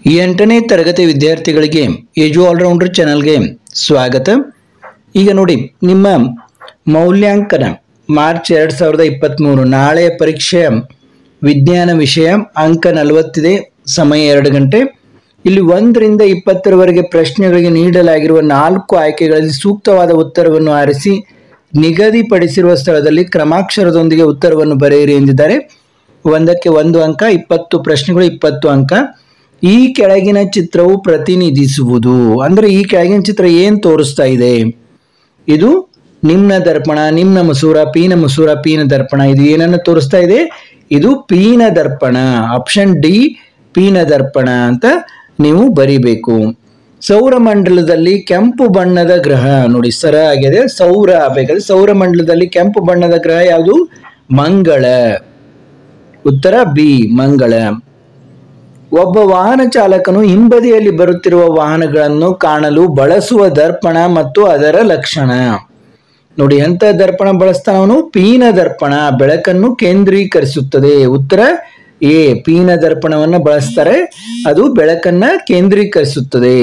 ಎಂಟನೇ ತರಗತಿ ವಿದ್ಯಾರ್ಥಿಗಳಿಗೆ ಏಜು ಆಲ್ರೌಂಡರ್ ಚಾನಲ್ಗೆ ಸ್ವಾಗತ ಈಗ ನೋಡಿ ನಿಮ್ಮ ಮೌಲ್ಯಾಂಕನ ಮಾರ್ಚ್ ಎರಡು ಸಾವಿರದ ಇಪ್ಪತ್ತ್ಮೂರು ನಾಳೆಯ ಪರೀಕ್ಷೆಯ ವಿಜ್ಞಾನ ವಿಷಯ ಅಂಕ ನಲವತ್ತಿದೆ ಸಮಯ ಎರಡು ಗಂಟೆ ಇಲ್ಲಿ ಒಂದರಿಂದ ಇಪ್ಪತ್ತರವರೆಗೆ ಪ್ರಶ್ನೆಗಳಿಗೆ ನೀಡಲಾಗಿರುವ ನಾಲ್ಕು ಆಯ್ಕೆಗಳಲ್ಲಿ ಸೂಕ್ತವಾದ ಉತ್ತರವನ್ನು ಆರಿಸಿ ನಿಗದಿಪಡಿಸಿರುವ ಸ್ಥಳದಲ್ಲಿ ಕ್ರಮಾಕ್ಷರದೊಂದಿಗೆ ಉತ್ತರವನ್ನು ಬರೆಯಿರಿ ಎಂದಿದ್ದಾರೆ ಒಂದಕ್ಕೆ ಒಂದು ಅಂಕ ಇಪ್ಪತ್ತು ಪ್ರಶ್ನೆಗಳು ಇಪ್ಪತ್ತು ಅಂಕ ಈ ಕೆಳಗಿನ ಚಿತ್ರವು ಪ್ರತಿನಿಧಿಸುವುದು ಅಂದ್ರೆ ಈ ಕೆಳಗಿನ ಚಿತ್ರ ಏನ್ ತೋರಿಸ್ತಾ ಇದೆ ಇದು ನಿಮ್ನ ದರ್ಪಣ ನಿಮ್ನ ಮಸೂರ ಪೀನ ಮಸೂರ ಪೀನ ದರ್ಪಣ ಇದು ಏನನ್ನು ತೋರಿಸ್ತಾ ಇದೆ ಇದು ಪೀನ ದರ್ಪಣ ಆಪ್ಷನ್ ಡಿ ಪೀನ ದರ್ಪಣ ಅಂತ ನೀವು ಬರಿಬೇಕು ಸೌರಮಂಡಲದಲ್ಲಿ ಕೆಂಪು ಬಣ್ಣದ ಗ್ರಹ ನೋಡಿ ಸರ ಆಗಿದೆ ಸೌರ ಬೇಕಾದ್ರೆ ಸೌರಮಂಡಲದಲ್ಲಿ ಕೆಂಪು ಬಣ್ಣದ ಗ್ರಹ ಯಾವುದು ಮಂಗಳ ಉತ್ತರ ಬಿ ಮಂಗಳ ಒಬ್ಬ ವಾಹನ ಚಾಲಕನು ಹಿಂಬದಿಯಲ್ಲಿ ಬರುತ್ತಿರುವ ವಾಹನಗಳನ್ನು ಕಾಣಲು ಬಳಸುವ ದರ್ಪಣ ಮತ್ತು ಅದರ ಲಕ್ಷಣ ನೋಡಿ ಎಂತ ದರ್ಪಣ ಬಳಸ್ತಾನ ಅವನು ಪೀನ ದರ್ಪಣ ಬೆಳಕನ್ನು ಕೇಂದ್ರೀಕರಿಸುತ್ತದೆ ಉತ್ತರ ಎ ಪೀನ ದರ್ಪಣವನ್ನ ಬಳಸ್ತಾರೆ ಅದು ಬೆಳಕನ್ನ ಕೇಂದ್ರೀಕರಿಸುತ್ತದೆ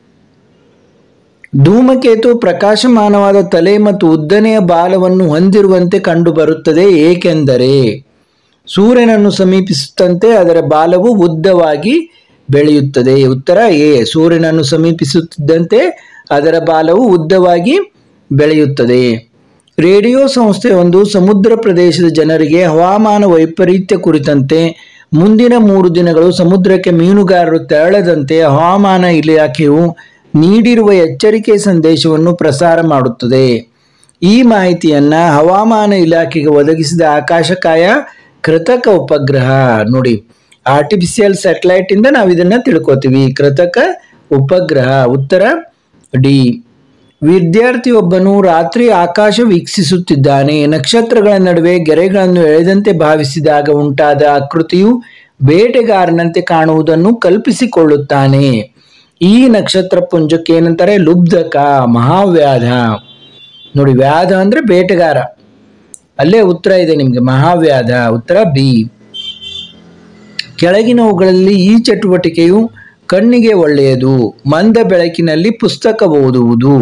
ಧೂಮಕೇತು ಪ್ರಕಾಶಮಾನವಾದ ತಲೆ ಮತ್ತು ಉದ್ದನೆಯ ಬಾಲವನ್ನು ಹೊಂದಿರುವಂತೆ ಕಂಡುಬರುತ್ತದೆ ಏಕೆಂದರೆ ಸೂರ್ಯನನ್ನು ಸಮೀಪಿಸುತ್ತಂತೆ ಅದರ ಬಾಲವು ಉದ್ದವಾಗಿ ಬೆಳೆಯುತ್ತದೆ ಉತ್ತರ ಎ ಸೂರ್ಯನನ್ನು ಸಮೀಪಿಸುತ್ತಿದ್ದಂತೆ ಅದರ ಬಾಲವು ಉದ್ದವಾಗಿ ಬೆಳೆಯುತ್ತದೆ ರೇಡಿಯೋ ಸಂಸ್ಥೆ ಒಂದು ಸಮುದ್ರ ಪ್ರದೇಶದ ಜನರಿಗೆ ಹವಾಮಾನ ವೈಪರೀತ್ಯ ಕುರಿತಂತೆ ಮುಂದಿನ ಮೂರು ದಿನಗಳು ಸಮುದ್ರಕ್ಕೆ ಮೀನುಗಾರರು ತೆರಳದಂತೆ ಹವಾಮಾನ ಇಲಾಖೆಯು ನೀಡಿರುವ ಎಚ್ಚರಿಕೆ ಸಂದೇಶವನ್ನು ಪ್ರಸಾರ ಮಾಡುತ್ತದೆ ಈ ಮಾಹಿತಿಯನ್ನ ಹವಾಮಾನ ಇಲಾಖೆಗೆ ಒದಗಿಸಿದ ಆಕಾಶಕಾಯ ಕೃತಕ ಉಪಗ್ರಹ ನೋಡಿ ಆರ್ಟಿಫಿಷಿಯಲ್ ಸ್ಯಾಟಲೈಟ್ ಇಂದ ನಾವು ಇದನ್ನ ತಿಳ್ಕೊತೀವಿ ಕೃತಕ ಉಪಗ್ರಹ ಉತ್ತರ ಡಿ ವಿದ್ಯಾರ್ಥಿಯೊಬ್ಬನು ರಾತ್ರಿ ಆಕಾಶ ವೀಕ್ಷಿಸುತ್ತಿದ್ದಾನೆ ನಕ್ಷತ್ರಗಳ ನಡುವೆ ಗೆರೆಗಳನ್ನು ಎಳೆದಂತೆ ಭಾವಿಸಿದಾಗ ಉಂಟಾದ ಆಕೃತಿಯು ಬೇಟೆಗಾರನಂತೆ ಕಾಣುವುದನ್ನು ಕಲ್ಪಿಸಿಕೊಳ್ಳುತ್ತಾನೆ ಈ ನಕ್ಷತ್ರ ಪುಂಜಕ್ಕೆ ಏನಂತಾರೆ ಲುಬ್ಧಕ ಮಹಾವ್ಯಾಧ ನೋಡಿ ವ್ಯಾಧ ಅಂದ್ರೆ ಬೇಟೆಗಾರ ಅಲ್ಲೇ ಉತ್ತರ ಇದೆ ನಿಮಗೆ ಮಹಾವ್ಯಾಧ ಉತ್ತರ ಬಿ ಕೆಳಗಿನವುಗಳಲ್ಲಿ ಈ ಚಟುವಟಿಕೆಯು ಕಣ್ಣಿಗೆ ಒಳ್ಳೆಯದು ಮಂದ ಬೆಳಕಿನಲ್ಲಿ ಪುಸ್ತಕ ಓದುವುದು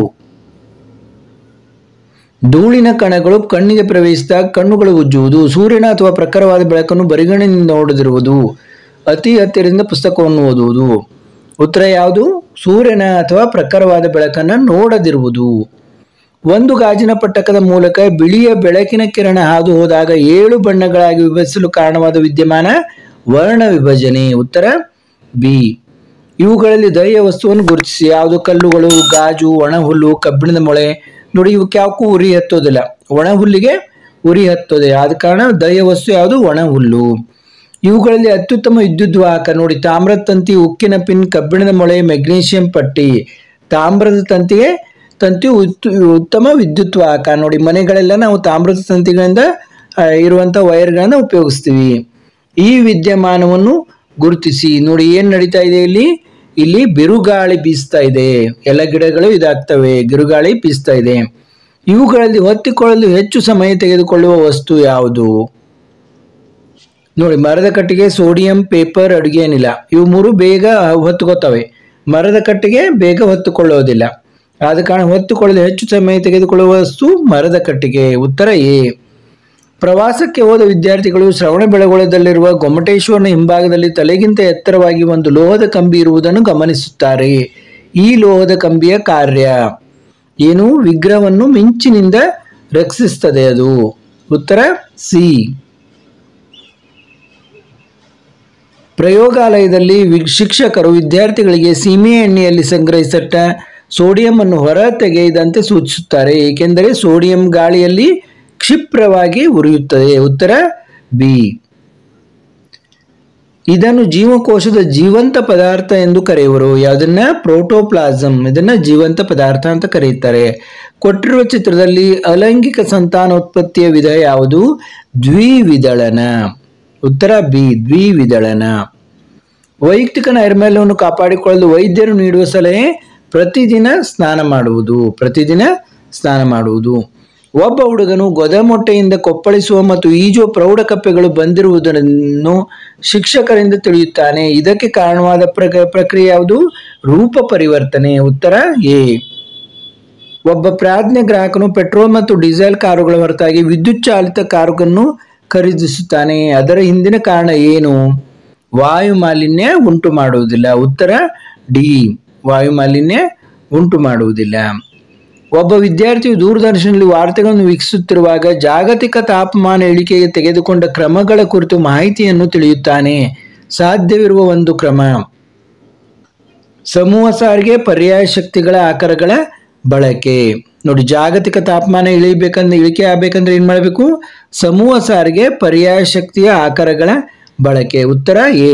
ಧೂಳಿನ ಕಣಗಳು ಕಣ್ಣಿಗೆ ಪ್ರವೇಶಿಸಿದಾಗ ಕಣ್ಣುಗಳು ಉಜ್ಜುವುದು ಸೂರ್ಯನ ಅಥವಾ ಪ್ರಖರವಾದ ಬೆಳಕನ್ನು ಬರಿಗಣ್ಣಿನಿಂದ ನೋಡದಿರುವುದು ಅತಿ ಹತ್ತಿರದಿಂದ ಪುಸ್ತಕವನ್ನು ಓದುವುದು ಉತ್ತರ ಯಾವುದು ಸೂರ್ಯನ ಅಥವಾ ಪ್ರಖರವಾದ ಬೆಳಕನ್ನು ನೋಡದಿರುವುದು ಒಂದು ಗಾಜಿನ ಪಟ್ಟಕದ ಮೂಲಕ ಬಿಳಿಯ ಬೆಳಕಿನ ಕಿರಣ ಹಾದು ಹೋದಾಗ ಏಳು ಬಣ್ಣಗಳಾಗಿ ವಿಭಜಿಸಲು ಕಾರಣವಾದ ವಿದ್ಯಮಾನ ವರ್ಣ ವಿಭಜನೆ ಉತ್ತರ ಬಿ ಇವುಗಳಲ್ಲಿ ದೈಯ ವಸ್ತುವನ್ನು ಗುರುತಿಸಿ ಯಾವುದು ಕಲ್ಲುಗಳು ಗಾಜು ಒಣ ಹುಲ್ಲು ಕಬ್ಬಿಣದ ಮೊಳೆ ನೋಡಿ ಇವಕ್ಕೆ ಯಾವಕ್ಕೂ ಉರಿ ಹತ್ತೋದಿಲ್ಲ ಒಣ ಹುಲ್ಲಿಗೆ ಉರಿ ಹತ್ತೋದೆ ಆದ ಕಾರಣ ದೈಯ ವಸ್ತು ಯಾವುದು ಒಣ ಹುಲ್ಲು ಇವುಗಳಲ್ಲಿ ಅತ್ಯುತ್ತಮ ವಿದ್ಯುತ್ ವಾಹಕ ನೋಡಿ ತಾಮ್ರದ ತಂತಿ ಉಕ್ಕಿನ ಪಿನ್ ಕಬ್ಬಿಣದ ಮೊಳೆ ಮೆಗ್ನೀಷಿಯಂ ಪಟ್ಟಿ ತಾಮ್ರದ ತಂತಿಗೆ ತಂತಿ ಉತ್- ಉತ್ತಮ ವಿದ್ಯುತ್ ವಾಹಕ ನೋಡಿ ಮನೆಗಳೆಲ್ಲ ನಾವು ತಾಮ್ರದ ತಂತಿಗಳಿಂದ ಆ, ಇರುವಂತ ವೈರ್ಗಳನ್ನ ಉಪಯೋಗಿಸ್ತೀವಿ ಈ ವಿದ್ಯಮಾನವನ್ನು ಗುರುತಿಸಿ ನೋಡಿ ಏನ್ ನಡೀತಾ ಇದೆ ಇಲ್ಲಿ ಇಲ್ಲಿ ಬಿರುಗಾಳಿ ಬೀಸ್ತಾ ಇದೆ ಎಲ್ಲ ಗಿಡಗಳು ಇದಾಗ್ತವೆ ಬಿರುಗಾಳಿ ಬೀಸ್ತಾ ಇದೆ ಇವುಗಳಲ್ಲಿ ಹೊತ್ತಿಕೊಳ್ಳಲು ಹೆಚ್ಚು ಸಮಯ ತೆಗೆದುಕೊಳ್ಳುವ ವಸ್ತು ಯಾವುದು ನೋಡಿ ಮರದ ಕಟ್ಟಿಗೆ ಸೋಡಿಯಂ ಪೇಪರ್ ಅಡುಗೆ ಅನಿಲ ಇವು ಮೂರು ಬೇಗ ಹೊತ್ತುಕೋತವೆ ಮರದ ಕಟ್ಟಿಗೆ ಬೇಗ ಹೊತ್ತುಕೊಳ್ಳೋದಿಲ್ಲ ಆದ ಕಾರಣ ಹೊತ್ತುಕೊಳ್ಳಲು ಹೆಚ್ಚು ಸಮಯ ತೆಗೆದುಕೊಳ್ಳುವ ವಸ್ತು ಮರದ ಕಟ್ಟಿಗೆ ಉತ್ತರ ಎ ಪ್ರವಾಸಕ್ಕೆ ಹೋದ ವಿದ್ಯಾರ್ಥಿಗಳು ಶ್ರವಣಬೆಳಗೊಳದಲ್ಲಿರುವ ಗೊಮ್ಮಟೇಶ್ವರನ ಹಿಂಭಾಗದಲ್ಲಿ ತಲೆಗಿಂತ ಎತ್ತರವಾಗಿ ಒಂದು ಲೋಹದ ಕಂಬಿ ಇರುವುದನ್ನು ಗಮನಿಸುತ್ತಾರೆ ಈ ಲೋಹದ ಕಂಬಿಯ ಕಾರ್ಯ ಏನು ವಿಗ್ರಹವನ್ನು ಮಿಂಚಿನಿಂದ ರಕ್ಷಿಸ್ತದೆ ಅದು ಉತ್ತರ ಸಿ ಪ್ರಯೋಗಾಲಯದಲ್ಲಿ ವಿ- ಶಿಕ್ಷಕರು ವಿದ್ಯಾರ್ಥಿಗಳಿಗೆ ಸೀಮೆ ಎಣ್ಣೆಯಲ್ಲಿ ಸಂಗ್ರಹಿಸಟ್ಟ ಸೋಡಿಯಂ ಅನ್ನು ಹೊರ ತೆಗೆಯದಂತೆ ಸೂಚಿಸುತ್ತಾರೆ ಏಕೆಂದರೆ ಸೋಡಿಯಂ ಗಾಳಿಯಲ್ಲಿ ಕ್ಷಿಪ್ರವಾಗಿ ಉರಿಯುತ್ತದೆ ಉತ್ತರ ಬಿ ಇದನ್ನು ಜೀವಕೋಶದ ಜೀವಂತ ಪದಾರ್ಥ ಎಂದು ಕರೆಯುವರು ಯಾವುದನ್ನ ಪ್ರೋಟೋಪ್ಲಾಸಮ್ ಇದನ್ನ ಜೀವಂತ ಪದಾರ್ಥ ಅಂತ ಕರೆಯುತ್ತಾರೆ ಕೊಟ್ಟಿರುವ ಚಿತ್ರದಲ್ಲಿ ಅಲೈಂಗಿಕ ಸಂತಾನೋತ್ಪತ್ತಿಯ ವಿಧ ಯಾವುದು ದ್ವಿವಿದಳನ ಉತ್ತರ ಬಿ ದ್ವಿವಿದಳನ ವೈಯಕ್ತಿಕ ನೈರ್ಮಲ್ಯವನ್ನು ಕಾಪಾಡಿಕೊಳ್ಳಲು ವೈದ್ಯರು ನೀಡುವ ಸಲಹೆ ಪ್ರತಿದಿನ ಸ್ನಾನ ಮಾಡುವುದು ಪ್ರತಿದಿನ ಸ್ನಾನ ಮಾಡುವುದು ಒಬ್ಬ ಹುಡುಗನು ಗೊದಮೊಟ್ಟೆಯಿಂದ ಕೊಪ್ಪಳಿಸುವ ಮತ್ತು ಈಜುವ ಪ್ರೌಢ ಕಪ್ಪೆಗಳು ಬಂದಿರುವುದನ್ನು ಶಿಕ್ಷಕರಿಂದ ತಿಳಿಯುತ್ತಾನೆ ಇದಕ್ಕೆ ಕಾರಣವಾದ ಪ್ರಕ ಪ್ರಕ್ರಿಯೆ ಯಾವುದು ರೂಪ ಪರಿವರ್ತನೆ ಉತ್ತರ ಎ ಒಬ್ಬ ಪ್ರಾಜ್ಞ ಗ್ರಾಹಕನು ಪೆಟ್ರೋಲ್ ಮತ್ತು ಡೀಸೆಲ್ ಕಾರುಗಳ ಹೊರತಾಗಿ ವಿದ್ಯುತ್ ಚಾಲಿತ ಕಾರುಗಳನ್ನು ಖರೀದಿಸುತ್ತಾನೆ ಅದರ ಹಿಂದಿನ ಕಾರಣ ಏನು ವಾಯು ಮಾಲಿನ್ಯ ಉಂಟು ಮಾಡುವುದಿಲ್ಲ ಉತ್ತರ ಡಿ ವಾಯು ಮಾಲಿನ್ಯ ಉಂಟು ಮಾಡುವುದಿಲ್ಲ ಒಬ್ಬ ವಿದ್ಯಾರ್ಥಿಯು ದೂರದರ್ಶನದಲ್ಲಿ ವಾರ್ತೆಗಳನ್ನು ವೀಕ್ಷಿಸುತ್ತಿರುವಾಗ ಜಾಗತಿಕ ತಾಪಮಾನ ಇಳಿಕೆಗೆ ತೆಗೆದುಕೊಂಡ ಕ್ರಮಗಳ ಕುರಿತು ಮಾಹಿತಿಯನ್ನು ತಿಳಿಯುತ್ತಾನೆ ಸಾಧ್ಯವಿರುವ ಒಂದು ಕ್ರಮ ಸಮೂಹ ಸಾರಿಗೆ ಪರ್ಯಾಯ ಶಕ್ತಿಗಳ ಆಕಾರಗಳ ಬಳಕೆ ನೋಡಿ ಜಾಗತಿಕ ತಾಪಮಾನ ಇಳಿಬೇಕಂದ್ರೆ ಇಳಿಕೆ ಆಗ್ಬೇಕಂದ್ರೆ ಏನ್ ಮಾಡಬೇಕು ಸಮೂಹ ಸಾರಿಗೆ ಪರ್ಯಾಯ ಶಕ್ತಿಯ ಆಕಾರಗಳ ಬಳಕೆ ಉತ್ತರ ಎ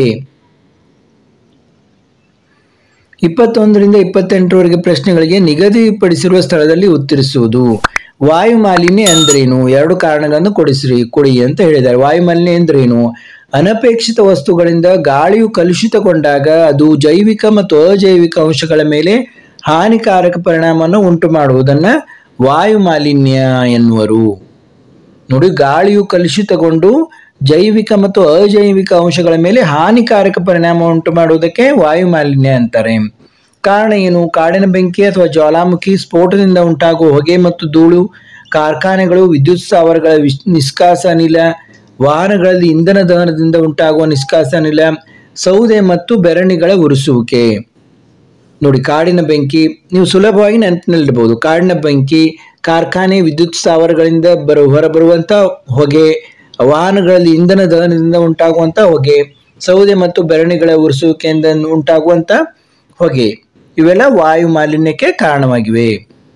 ಇಪ್ಪತ್ತೊಂದರಿಂದ ಇಪ್ಪತ್ತೆಂಟರವರೆಗೆ ಪ್ರಶ್ನೆಗಳಿಗೆ ನಿಗದಿಪಡಿಸಿರುವ ಸ್ಥಳದಲ್ಲಿ ಉತ್ತರಿಸುವುದು ವಾಯು ಮಾಲಿನ್ಯ ಅಂದ್ರೇನು ಎರಡು ಕಾರಣಗಳನ್ನು ಕೊಡಿಸಿರಿ ಕೊಡಿ ಅಂತ ಹೇಳಿದ್ದಾರೆ ವಾಯು ಮಾಲಿನ್ಯ ಎಂದ್ರೇನು ಅನಪೇಕ್ಷಿತ ವಸ್ತುಗಳಿಂದ ಗಾಳಿಯು ಕಲುಷಿತಗೊಂಡಾಗ ಅದು ಜೈವಿಕ ಮತ್ತು ಅಜೈವಿಕ ಅಂಶಗಳ ಮೇಲೆ ಹಾನಿಕಾರಕ ಪರಿಣಾಮವನ್ನು ಉಂಟು ಮಾಡುವುದನ್ನ ವಾಯು ಮಾಲಿನ್ಯ ಎನ್ನುವರು ನೋಡಿ ಗಾಳಿಯು ಕಲುಷಿತಗೊಂಡು ಜೈವಿಕ ಮತ್ತು ಅಜೈವಿಕ ಅಂಶಗಳ ಮೇಲೆ ಹಾನಿಕಾರಕ ಪರಿಣಾಮ ಉಂಟು ಮಾಡುವುದಕ್ಕೆ ವಾಯು ಮಾಲಿನ್ಯ ಅಂತಾರೆ ಕಾರಣ ಏನು ಕಾಡಿನ ಬೆಂಕಿ ಅಥವಾ ಜ್ವಾಲಾಮುಖಿ ಸ್ಫೋಟದಿಂದ ಉಂಟಾಗುವ ಹೊಗೆ ಮತ್ತು ಧೂಳು ಕಾರ್ಖಾನೆಗಳು ವಿದ್ಯುತ್ ಸ್ಥಾವರಗಳ ವಿಶ್- ನಿಷ್ಕಾಸ ಅನಿಲ ವಾಹನಗಳಲ್ಲಿ ಇಂಧನ ದಹನದಿಂದ ಉಂಟಾಗುವ ನಿಷ್ಕಾಸ ಅನಿಲ ಸೌದೆ ಮತ್ತು ಬೆರಣಿಗಳ ಉರಿಸುವಿಕೆ ನೋಡಿ ಕಾಡಿನ ಬೆಂಕಿ ನೀವು ಸುಲಭವಾಗಿ ನೆನಪಿನಲ್ಲಿಡಬಹುದು ಕಾಡಿನ ಬೆಂಕಿ ಕಾರ್ಖಾನೆ ವಿದ್ಯುತ್ ಸ್ಥಾವರಗಳಿಂದ ಬರು ಹೊರಬರುವಂತ ಹೊಗೆ ವಾಹನಗಳಲ್ಲಿ ಇಂಧನ ದಹನದಿಂದ ಉಂಟಾಗುವಂತ ಹೊಗೆ ಸೌದೆ ಮತ್ತು ಬೆರಣಿಗಳ ಉರಿಸುವಿಕೆಯಿಂದ ಉಂಟಾಗುವಂತ ಹೊಗೆ ಇವೆಲ್ಲ ವಾಯು ಮಾಲಿನ್ಯಕ್ಕೆ ಕಾರಣವಾಗಿವೆ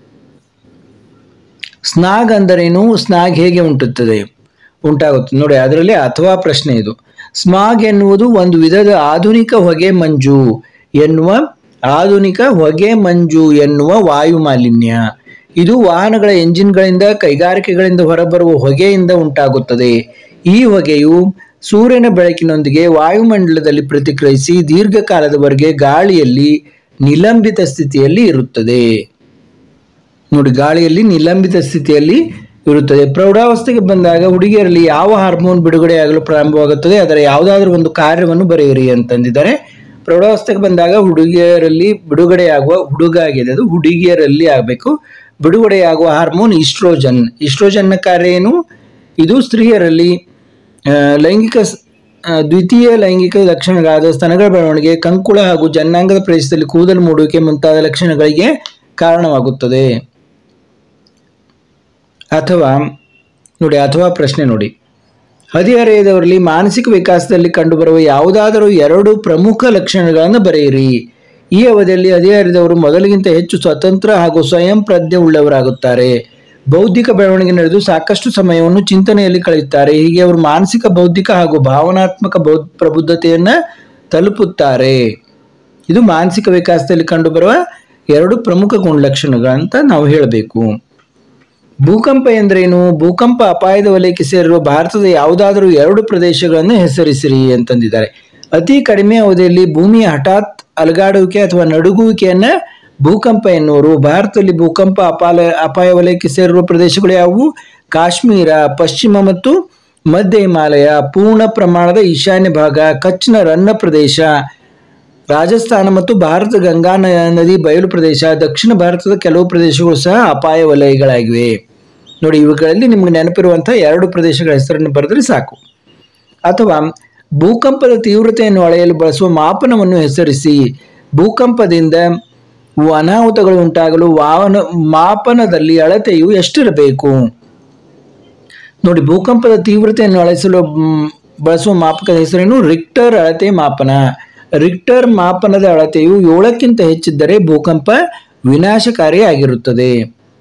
ಸ್ನಾಗ್ ಅಂದರೇನು ಸ್ನಾಗ್ ಹೇಗೆ ಉಂಟುತ್ತದೆ ಉಂಟಾಗುತ್ತದೆ ನೋಡಿ ಅದರಲ್ಲಿ ಅಥವಾ ಪ್ರಶ್ನೆ ಇದು ಸ್ಮಾಗ್ ಎನ್ನುವುದು ಒಂದು ವಿಧದ ಆಧುನಿಕ ಹೊಗೆ ಮಂಜು ಎನ್ನುವ ಆಧುನಿಕ ಹೊಗೆ ಮಂಜು ಎನ್ನುವ ವಾಯು ಮಾಲಿನ್ಯ ಇದು ವಾಹನಗಳ ಎಂಜಿನ್ಗಳಿಂದ ಕೈಗಾರಿಕೆಗಳಿಂದ ಹೊರಬರುವ ಹೊಗೆಯಿಂದ ಉಂಟಾಗುತ್ತದೆ ಈ ಹೊಗೆಯು ಸೂರ್ಯನ ಬೆಳಕಿನೊಂದಿಗೆ ವಾಯುಮಂಡಲದಲ್ಲಿ ಪ್ರತಿಕ್ರಿಯಿಸಿ ದೀರ್ಘಕಾಲದವರೆಗೆ ಗಾಳಿಯಲ್ಲಿ ನಿಲಂಬಿತ ಸ್ಥಿತಿಯಲ್ಲಿ ಇರುತ್ತದೆ ನೋಡಿ ಗಾಳಿಯಲ್ಲಿ ನಿಲಂಬಿತ ಸ್ಥಿತಿಯಲ್ಲಿ ಇರುತ್ತದೆ ಪ್ರೌಢಾವಸ್ಥೆಗೆ ಬಂದಾಗ ಹುಡುಗಿಯರಲ್ಲಿ ಯಾವ ಹಾರ್ಮೋನ್ ಬಿಡುಗಡೆಯಾಗಲು ಪ್ರಾರಂಭವಾಗುತ್ತದೆ ಅದರ ಯಾವುದಾದ್ರೂ ಒಂದು ಕಾರ್ಯವನ್ನು ಬರೆಯಿರಿ ಅಂತಂದಿದ್ದಾರೆ ಪ್ರೌಢಾವಸ್ಥೆಗೆ ಬಂದಾಗ ಹುಡುಗಿಯರಲ್ಲಿ ಬಿಡುಗಡೆಯಾಗುವ ಹುಡುಗ ಆಗಿದೆ ಅದು ಹುಡುಗಿಯರಲ್ಲಿ ಆಗಬೇಕು ಬಿಡುಗಡೆಯಾಗುವ ಹಾರ್ಮೋನ್ ಇಸ್ಟ್ರೋಜನ್ ಇಸ್ಟ್ರೋಜನ್ನ ಕಾರ್ಯ ಏನು ಇದು ಸ್ತ್ರೀಯರಲ್ಲಿ ಆ, ಲೈಂಗಿಕ ಸ್- ಆ, ದ್ವಿತೀಯ ಲೈಂಗಿಕ ಲಕ್ಷಣಗಳಾದ ಸ್ತನಗಳ ಬೆಳವಣಿಗೆ ಕಂಕುಳ ಹಾಗೂ ಜನಾಂಗದ ಪ್ರದೇಶದಲ್ಲಿ ಕೂದಲು ಮೂಡುವಿಕೆ ಮುಂತಾದ ಲಕ್ಷಣಗಳಿಗೆ ಕಾರಣವಾಗುತ್ತದೆ ಅಥವಾ ನೋಡಿ ಅಥವಾ ಪ್ರಶ್ನೆ ನೋಡಿ ಹದಿಹರೆಯದವರಲ್ಲಿ ಮಾನಸಿಕ ವಿಕಾಸದಲ್ಲಿ ಕಂಡುಬರುವ ಯಾವುದಾದರೂ ಎರಡು ಪ್ರಮುಖ ಲಕ್ಷಣಗಳನ್ನು ಬರೆಯಿರಿ ಈ ಅವಧಿಯಲ್ಲಿ ಹದಿಹರೆಯದವರು ಮೊದಲಿಗಿಂತ ಹೆಚ್ಚು ಸ್ವತಂತ್ರ ಹಾಗೂ ಸ್ವಯಂ ಪ್ರಜ್ಞೆ ಉಳ್ಳವರಾಗುತ್ತಾರೆ ಬೌದ್ಧಿಕ ಬೆಳವಣಿಗೆ ನಡೆದು ಸಾಕಷ್ಟು ಸಮಯವನ್ನು ಚಿಂತನೆಯಲ್ಲಿ ಕಳೆಯುತ್ತಾರೆ ಹೀಗೆ ಅವರು ಮಾನಸಿಕ ಬೌದ್ಧಿಕ ಹಾಗೂ ಭಾವನಾತ್ಮಕ ಬೌದ್ಧ ಪ್ರಬುದ್ಧತೆಯನ್ನು ತಲುಪುತ್ತಾರೆ ಇದು ಮಾನಸಿಕ ವಿಕಾಸದಲ್ಲಿ ಕಂಡುಬರುವ ಎರಡು ಪ್ರಮುಖ ಗುಣಲಕ್ಷಣಗಳಂತ ನಾವು ಹೇಳಬೇಕು ಭೂಕಂಪ ಎಂದರೇನು ಭೂಕಂಪ ಅಪಾಯದ ವಲಯಕ್ಕೆ ಸೇರಿರುವ ಭಾರತದ ಯಾವುದಾದರೂ ಎರಡು ಪ್ರದೇಶಗಳನ್ನು ಹೆಸರಿಸಿರಿ ಅಂತಂದಿದ್ದಾರೆ ಅತಿ ಕಡಿಮೆ ಅವಧಿಯಲ್ಲಿ ಭೂಮಿಯ ಹಠಾತ್ ಅಲುಗಾಡುವಿಕೆ ಅಥವಾ ನಡುಗುವಿಕೆಯನ್ನ ಭೂಕಂಪ ಎನ್ನುವರು ಭಾರತದಲ್ಲಿ ಭೂಕಂಪ ಅಪಾಯ ಅಪಾಯ ವಲಯಕ್ಕೆ ಸೇರಿರುವ ಪ್ರದೇಶಗಳು ಯಾವುವು ಕಾಶ್ಮೀರ ಪಶ್ಚಿಮ ಮತ್ತು ಮಧ್ಯ ಹಿಮಾಲಯ ಪೂರ್ಣ ಪ್ರಮಾಣದ ಈಶಾನ್ಯ ಭಾಗ ಕಚ್ನ ರನ್ನ ಪ್ರದೇಶ ರಾಜಸ್ಥಾನ ಮತ್ತು ಭಾರತ ಗಂಗಾ ನ- ನದಿ ಬಯಲು ಪ್ರದೇಶ ದಕ್ಷಿಣ ಭಾರತದ ಕೆಲವು ಪ್ರದೇಶಗಳು ಸಹ ಅಪಾಯ ವಲಯಗಳಾಗಿವೆ ನೋಡಿ ಇವುಗಳಲ್ಲಿ ನಿಮ್ಗೆ ನೆನಪಿರುವಂತಹ ಎರಡು ಪ್ರದೇಶಗಳ ಹೆಸರನ್ನು ಬರೆದ್ರೆ ಸಾಕು ಅಥವಾ ಭೂಕಂಪದ ತೀವ್ರತೆಯನ್ನು ಅಳೆಯಲು ಬಳಸುವ ಮಾಪನವನ್ನು ಹೆಸರಿಸಿ ಭೂಕಂಪದಿಂದ ಅನಾಹುತಗಳು ಉಂಟಾಗಲು ವಾಹನ ಮಾಪನದಲ್ಲಿ ಅಳತೆಯು ಎಷ್ಟಿರಬೇಕು ನೋಡಿ ಭೂಕಂಪದ ತೀವ್ರತೆಯನ್ನು ಅಳಿಸಲು ಮ್, ಬಳಸುವ ಮಾಪಕದ ಹೆಸರೇನು ರಿಕ್ಟರ್ ಅಳತೆ ಮಾಪನ ರಿಕ್ಟರ್ ಮಾಪನದ ಅಳತೆಯು ಏಳಕ್ಕಿಂತ ಹೆಚ್ಚಿದ್ದರೆ ಭೂಕಂಪ ವಿನಾಶಕಾರಿಯಾಗಿರುತ್ತದೆ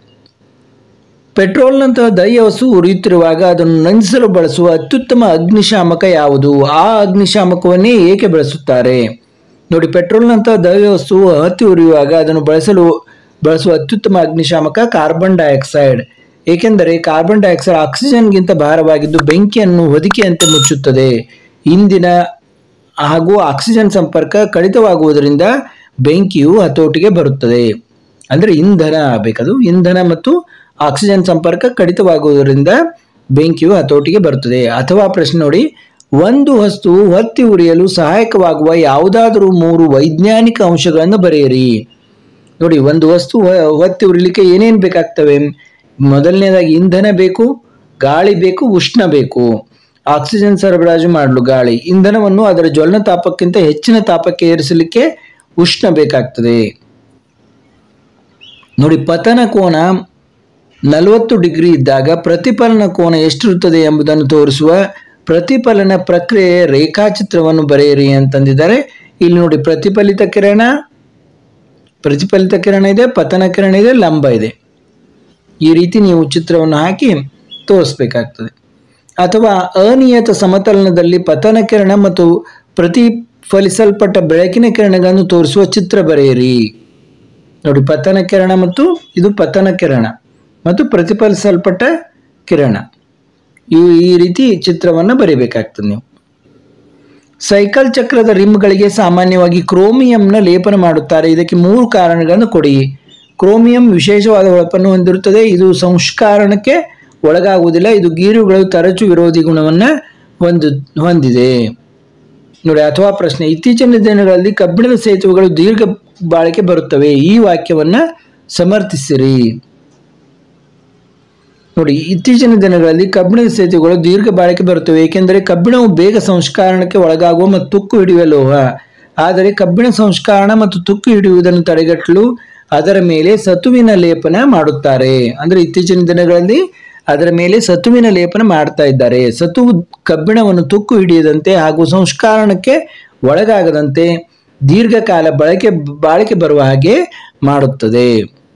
ಪೆಟ್ರೋಲ್ನಂತಹ ದೈಯ ವಸ್ತು ಉರಿಯುತ್ತಿರುವಾಗ ಅದನ್ನು ನಂದಿಸಲು ಬಳಸುವ ಅತ್ಯುತ್ತಮ ಅಗ್ನಿಶಾಮಕ ಯಾವುದು ಆ ಅಗ್ನಿಶಾಮಕವನ್ನೇ ಏಕೆ ಬಳಸುತ್ತಾರೆ ನೋಡಿ ಪೆಟ್ರೋಲ್ನಂತಹ ದೈವ ವಸ್ತು ಹತ್ತಿ ಉರಿಯುವಾಗ ಅದನ್ನು ಬಳಸಲು ಬಳಸುವ ಅತ್ಯುತ್ತಮ ಅಗ್ನಿಶಾಮಕ ಕಾರ್ಬನ್ ಡೈಆಕ್ಸೈಡ್ ಏಕೆಂದರೆ ಕಾರ್ಬನ್ ಡೈಆಕ್ಸೈಡ್ ಆಕ್ಸಿಜನ್ಗಿಂತ ಭಾರವಾಗಿದ್ದು ಬೆಂಕಿಯನ್ನು ಹೊದಿಕೆಯಂತೆ ಮುಚ್ಚುತ್ತದೆ ಇಂದಿನ ಹಾಗೂ ಆಕ್ಸಿಜನ್ ಸಂಪರ್ಕ ಕಡಿತವಾಗುವುದರಿಂದ ಬೆಂಕಿಯು ಹತೋಟಿಗೆ ಬರುತ್ತದೆ ಅಂದರೆ ಇಂಧನ ಆಗಬೇಕದು ಇಂಧನ ಮತ್ತು ಆಕ್ಸಿಜನ್ ಸಂಪರ್ಕ ಕಡಿತವಾಗುವುದರಿಂದ ಬೆಂಕಿಯು ಹತೋಟಿಗೆ ಬರುತ್ತದೆ ಅಥವಾ ಪ್ರಶ್ನೆ ನೋಡಿ ಒಂದು ವಸ್ತು ಹೊತ್ತಿ ಉರಿಯಲು ಸಹಾಯಕವಾಗುವ ಯಾವುದಾದರೂ ಮೂರು ವೈಜ್ಞಾನಿಕ ಅಂಶಗಳನ್ನು ಬರೆಯಿರಿ ನೋಡಿ ಒಂದು ವಸ್ತು ಹೊ- ಹೊತ್ತಿ ಉರಿಲಿಕ್ಕೆ ಏನೇನು ಬೇಕಾಗ್ತವೆ ಮೊದಲನೇದಾಗಿ ಇಂಧನ ಬೇಕು ಗಾಳಿ ಬೇಕು ಉಷ್ಣ ಬೇಕು ಆಕ್ಸಿಜನ್ ಸರಬರಾಜು ಮಾಡಲು ಗಾಳಿ ಇಂಧನವನ್ನು ಅದರ ಜ್ವಲನ ತಾಪಕ್ಕಿಂತ ಹೆಚ್ಚಿನ ತಾಪಕ್ಕೆ ಏರಿಸಲಿಕ್ಕೆ ಉಷ್ಣ ಬೇಕಾಗ್ತದೆ ನೋಡಿ ಪತನ ಕೋನ ನಲವತ್ತು ಡಿಗ್ರಿ ಇದ್ದಾಗ ಪ್ರತಿಫಲನ ಕೋನ ಎಷ್ಟಿರುತ್ತದೆ ಎಂಬುದನ್ನು ತೋರಿಸುವ ಪ್ರತಿಫಲನ ಪ್ರಕ್ರಿಯೆಯ ರೇಖಾಚಿತ್ರವನ್ನು ಬರೆಯಿರಿ ಅಂತಂದಿದ್ದಾರೆ ಇಲ್ಲಿ ನೋಡಿ ಪ್ರತಿಫಲಿತ ಕಿರಣ ಪ್ರತಿಫಲಿತ ಕಿರಣ ಇದೆ ಪತನ ಕಿರಣ ಇದೆ ಲಂಬ ಇದೆ ಈ ರೀತಿ ನೀವು ಚಿತ್ರವನ್ನು ಹಾಕಿ ತೋರಿಸ್ಬೇಕಾಗ್ತದೆ ಅಥವಾ ಅನಿಯತ ಸಮತಲನದಲ್ಲಿ ಪತನ ಕಿರಣ ಮತ್ತು ಪ್ರತಿಫಲಿಸಲ್ಪಟ್ಟ ಬೆಳಕಿನ ಕಿರಣಗಳನ್ನು ತೋರಿಸುವ ಚಿತ್ರ ಬರೆಯಿರಿ ನೋಡಿ ಪತನ ಕಿರಣ ಮತ್ತು ಇದು ಪತನ ಕಿರಣ ಮತ್ತು ಪ್ರತಿಫಲಿಸಲ್ಪಟ್ಟ ಕಿರಣ ಇವು ಈ ರೀತಿ ಚಿತ್ರವನ್ನು ಬರೀಬೇಕಾಗ್ತದೆ ನೀವು ಸೈಕಲ್ ಚಕ್ರದ ರಿಮ್ಗಳಿಗೆ ಸಾಮಾನ್ಯವಾಗಿ ಕ್ರೋಮಿಯಂನ ಲೇಪನ ಮಾಡುತ್ತಾರೆ ಇದಕ್ಕೆ ಮೂರು ಕಾರಣಗಳನ್ನು ಕೊಡಿ ಕ್ರೋಮಿಯಂ ವಿಶೇಷವಾದ ಹೊಳಪನ್ನು ಹೊಂದಿರುತ್ತದೆ ಇದು ಸಂಸ್ಕಾರಣಕ್ಕೆ ಒಳಗಾಗುವುದಿಲ್ಲ ಇದು ಗೀರುಗಳು ತರಚು ವಿರೋಧಿ ಗುಣವನ್ನು ಹೊಂದು ಹೊಂದಿದೆ ನೋಡಿ ಅಥವಾ ಪ್ರಶ್ನೆ ಇತ್ತೀಚಿನ ದಿನಗಳಲ್ಲಿ ಕಬ್ಬಿಣದ ಸೇತುವೆಗಳು ದೀರ್ಘ ಬಾಳಿಕೆ ಬರುತ್ತವೆ ಈ ವಾಕ್ಯವನ್ನ ಸಮರ್ಥಿಸಿರಿ ನೋಡಿ ಇತ್ತೀಚಿನ ದಿನಗಳಲ್ಲಿ ಕಬ್ಬಿಣದ ಸೇತುವೆಗಳು ದೀರ್ಘ ಬಾಳಿಕೆ ಬರುತ್ತವೆ ಏಕೆಂದರೆ ಕಬ್ಬಿಣವು ಬೇಗ ಸಂಸ್ಕರಣಕ್ಕೆ ಒಳಗಾಗುವ ಮತ್ತು ತುಕ್ಕು ಹಿಡಿಯುವ ಲೋಹ ಆದರೆ ಕಬ್ಬಿಣ ಸಂಸ್ಕರಣ ಮತ್ತು ತುಕ್ಕು ಹಿಡಿಯುವುದನ್ನು ತಡೆಗಟ್ಟಲು ಅದರ ಮೇಲೆ ಸತುವಿನ ಲೇಪನ ಮಾಡುತ್ತಾರೆ ಅಂದ್ರೆ ಇತ್ತೀಚಿನ ದಿನಗಳಲ್ಲಿ ಅದರ ಮೇಲೆ ಸತುವಿನ ಲೇಪನ ಮಾಡ್ತಾ ಇದ್ದಾರೆ ಸತುವು ಕಬ್ಬಿಣವನ್ನು ತುಕ್ಕು ಹಿಡಿಯದಂತೆ ಹಾಗೂ ಸಂಸ್ಕರಣಕ್ಕೆ ಒಳಗಾಗದಂತೆ ದೀರ್ಘಕಾಲ ಬಳಕೆ ಬಾಳಿಕೆ ಬರುವ ಹಾಗೆ ಮಾಡುತ್ತದೆ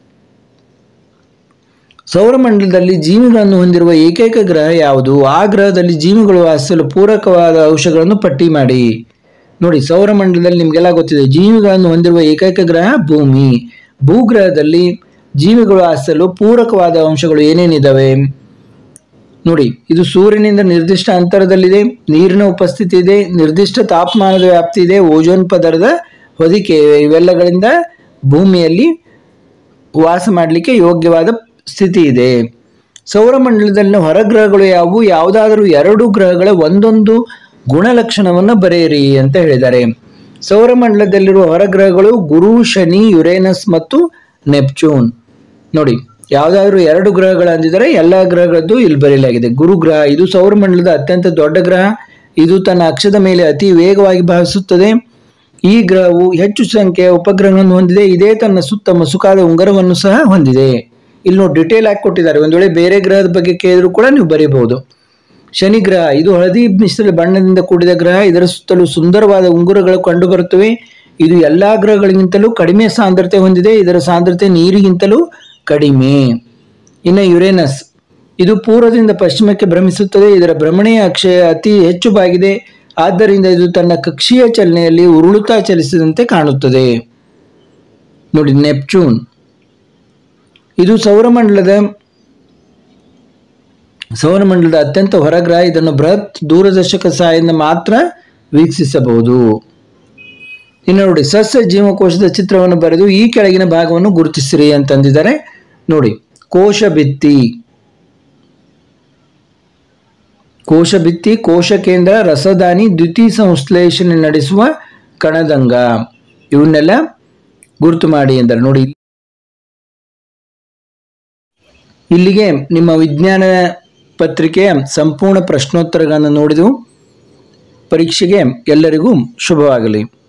ಸೌರಮಂಡಲದಲ್ಲಿ ಜೀವಿಗಳನ್ನು ಹೊಂದಿರುವ ಏಕೈಕ ಗ್ರಹ ಯಾವುದು ಆ ಗ್ರಹದಲ್ಲಿ ಜೀವಿಗಳು ವಾಸಿಸಲು ಪೂರಕವಾದ ಅಂಶಗಳನ್ನು ಪಟ್ಟಿ ಮಾಡಿ ನೋಡಿ ಸೌರಮಂಡಲದಲ್ಲಿ ನಿಮಗೆಲ್ಲ ಗೊತ್ತಿದೆ ಜೀವಿಗಳನ್ನು ಹೊಂದಿರುವ ಏಕೈಕ ಗ್ರಹ ಭೂಮಿ ಭೂಗ್ರಹದಲ್ಲಿ ಜೀವಿಗಳು ವಾಸಿಸಲು ಪೂರಕವಾದ ಅಂಶಗಳು ಏನೇನಿದಾವೆ ನೋಡಿ ಇದು ಸೂರ್ಯನಿಂದ ನಿರ್ದಿಷ್ಟ ಅಂತರದಲ್ಲಿದೆ ನೀರಿನ ಉಪಸ್ಥಿತಿ ಇದೆ ನಿರ್ದಿಷ್ಟ ತಾಪಮಾನದ ವ್ಯಾಪ್ತಿ ಇದೆ ಓಜೋನ್ ಪದರದ ಹೊದಿಕೆ ಇವೆಲ್ಲಗಳಿಂದ ಭೂಮಿಯಲ್ಲಿ ವಾಸ ಮಾಡಲಿಕ್ಕೆ ಯೋಗ್ಯವಾದ ಸ್ಥಿತಿ ಇದೆ ಸೌರಮಂಡಲದಲ್ಲಿನ ಹೊರಗ್ರಹಗಳು ಯಾವುವು ಯಾವುದಾದರೂ ಎರಡು ಗ್ರಹಗಳ ಒಂದೊಂದು ಗುಣಲಕ್ಷಣವನ್ನು ಬರೆಯಿರಿ ಅಂತ ಹೇಳಿದ್ದಾರೆ ಸೌರಮಂಡಲದಲ್ಲಿರುವ ಹೊರಗ್ರಹಗಳು ಗುರು ಶನಿ ಯುರೇನಸ್ ಮತ್ತು ನೆಪ್ಚೂನ್ ನೋಡಿ ಯಾವುದಾದ್ರೂ ಎರಡು ಗ್ರಹಗಳು ಅಂದಿದ್ದಾರೆ ಎಲ್ಲ ಗ್ರಹಗಳದ್ದು ಇಲ್ಲಿ ಬರೆಯಲಾಗಿದೆ ಗುರು ಗ್ರಹ ಇದು ಸೌರಮಂಡಲದ ಅತ್ಯಂತ ದೊಡ್ಡ ಗ್ರಹ ಇದು ತನ್ನ ಅಕ್ಷದ ಮೇಲೆ ಅತಿ ವೇಗವಾಗಿ ಭಾವಿಸುತ್ತದೆ ಈ ಗ್ರಹವು ಹೆಚ್ಚು ಸಂಖ್ಯೆಯ ಉಪಗ್ರಹಗಳನ್ನು ಹೊಂದಿದೆ ಇದೇ ತನ್ನ ಸುತ್ತ ಮಸುಕಾದ ಉಂಗರವನ್ನು ಸಹ ಹೊಂದಿದೆ ಇಲ್ಲಿ ನೋಡಿ ಡಿಟೇಲ್ ಆಗಿ ಕೊಟ್ಟಿದ್ದಾರೆ ಒಂದು ವೇಳೆ ಬೇರೆ ಗ್ರಹದ ಬಗ್ಗೆ ಕೇಳಿದ್ರು ಕೂಡ ನೀವು ಬರೀಬಹುದು ಶನಿ ಗ್ರಹ ಇದು ಹಳದಿ ಮಿಶ್ರ ಬಣ್ಣದಿಂದ ಕೂಡಿದ ಗ್ರಹ ಇದರ ಸುತ್ತಲೂ ಸುಂದರವಾದ ಉಂಗುರಗಳು ಕಂಡುಬರುತ್ತವೆ ಇದು ಎಲ್ಲಾ ಗ್ರಹಗಳಿಗಿಂತಲೂ ಕಡಿಮೆ ಸಾಂದ್ರತೆ ಹೊಂದಿದೆ ಇದರ ಸಾಂದ್ರತೆ ನೀರಿಗಿಂತಲೂ ಕಡಿಮೆ ಇನ್ನು ಯುರೇನಸ್ ಇದು ಪೂರ್ವದಿಂದ ಪಶ್ಚಿಮಕ್ಕೆ ಭ್ರಮಿಸುತ್ತದೆ ಇದರ ಭ್ರಮಣೆಯ ಅಕ್ಷಯ ಅತಿ ಹೆಚ್ಚು ಬಾಗಿದೆ ಆದ್ದರಿಂದ ಇದು ತನ್ನ ಕಕ್ಷೀಯ ಚಲನೆಯಲ್ಲಿ ಉರುಳುತ್ತಾ ಚಲಿಸಿದಂತೆ ಕಾಣುತ್ತದೆ ನೋಡಿ ನೆಪ್ಚೂನ್ ಇದು ಸೌರಮಂಡಲದ ಸೌರಮಂಡಲದ ಅತ್ಯಂತ ಹೊರಗ್ರಹ ಇದನ್ನು ಬೃಹತ್ ದೂರದರ್ಶಕ ಸಹಾಯದಿಂದ ಮಾತ್ರ ವೀಕ್ಷಿಸಬಹುದು ಇನ್ನು ನೋಡಿ ಸಸ್ಯ ಜೀವಕೋಶದ ಚಿತ್ರವನ್ನು ಬರೆದು ಈ ಕೆಳಗಿನ ಭಾಗವನ್ನು ಗುರುತಿಸಿರಿ ಅಂತಂದಿದ್ದಾರೆ ನೋಡಿ ಕೋಶ ಭಿತ್ತಿ ಕೋಶ ಭಿತ್ತಿ ಕೋಶ ಕೇಂದ್ರ ರಸದಾನಿ ದ್ವಿತೀಯ ಸಂಶ್ಲೇಷಣೆ ನಡೆಸುವ ಕಣದಂಗ ಇವನ್ನೆಲ್ಲ ಗುರುತು ಮಾಡಿ ಎಂದರೆ ನೋಡಿ ಇಲ್ಲಿಗೆ ನಿಮ್ಮ ವಿಜ್ಞಾನ ಪತ್ರಿಕೆಯ ಸಂಪೂರ್ಣ ಪ್ರಶ್ನೋತ್ತರಗಳನ್ನು ನೋಡಿದೆವು ಪರೀಕ್ಷೆಗೆ ಎಲ್ಲರಿಗೂ ಶುಭವಾಗಲಿ